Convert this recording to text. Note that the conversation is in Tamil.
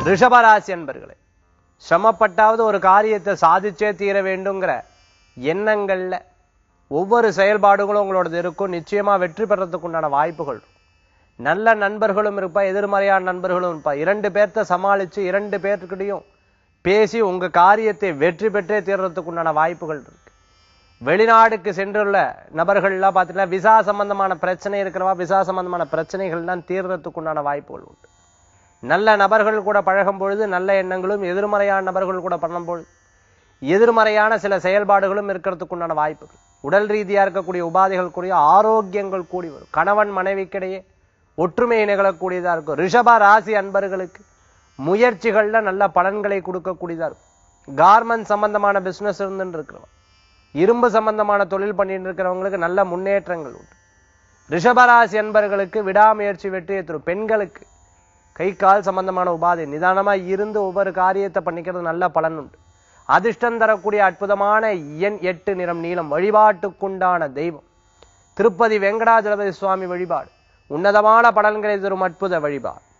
ரிஷபராசி என்பர்களே சிரமப்பட்டாவது ஒரு காரியத்தை சாதிச்சே தீர வேண்டுங்கிற எண்ணங்கள்ல ஒவ்வொரு செயல்பாடுகளும் உங்களோடது இருக்கும் நிச்சயமா வெற்றி பெறறதுக்கு உண்டான வாய்ப்புகள் இருக்கும். நல்ல நண்பர்களும் இருப்பா எதிர்மறையான நண்பர்களும் இருப்பா இரண்டு பேர்த்த சமாளிச்சு இரண்டு பேர்கிட்டையும் பேசி உங்க காரியத்தை வெற்றி பெற்றே தீர்றதுக்கு உண்டான வாய்ப்புகள் இருக்கு வெளிநாடுக்கு சென்றுள்ள நபர்கள்லாம் பார்த்தீங்கன்னா விசா சம்பந்தமான பிரச்சனை இருக்கிறவா விசா சம்பந்தமான பிரச்சனைகள்லாம் தீர்றதுக்கு உண்டான வாய்ப்புகள் உண்டு நல்ல நபர்கள் கூட பழகும் பொழுது நல்ல எண்ணங்களும் எதிர்மறையான நபர்கள் கூட பண்ணும்பொழுது எதிர்மறையான சில செயல்பாடுகளும் இருக்கிறதுக்கு உண்டான வாய்ப்புகள் உடல் ரீதியா இருக்கக்கூடிய உபாதைகள் கூடிய ஆரோக்கியங்கள் கூடி வரும் கணவன் மனைவிக்கிடையே ஒற்றுமை நிகழக்கூடியதா இருக்கும் ரிஷப ராசி அன்பர்களுக்கு முயற்சிகள்ல நல்ல பலன்களை கொடுக்கக்கூடியதா இருக்கும் கார்மெண்ட் சம்பந்தமான பிசினஸ் இருந்துன்னு இருக்கிறவங்க இரும்பு சம்பந்தமான தொழில் பண்ணிட்டு இருக்கிறவங்களுக்கு நல்ல முன்னேற்றங்கள் உண்டு ரிஷபராசி அன்பர்களுக்கு விடாமுயற்சி வெற்றியை தரும் பெண்களுக்கு கை கால் சம்பந்தமான உபாதை நிதானமா இருந்து ஒவ்வொரு காரியத்தை பண்ணிக்கிறது நல்ல பலன் உண்டு அதிர்ஷ்டம் தரக்கூடிய அற்புதமான எண் எட்டு நிறம் நீளம் வழிபாட்டுக்குண்டான தெய்வம் திருப்பதி வெங்கடாஜலபதி சுவாமி வழிபாடு உன்னதமான பலன்களை தரும் அற்புத வழிபாடு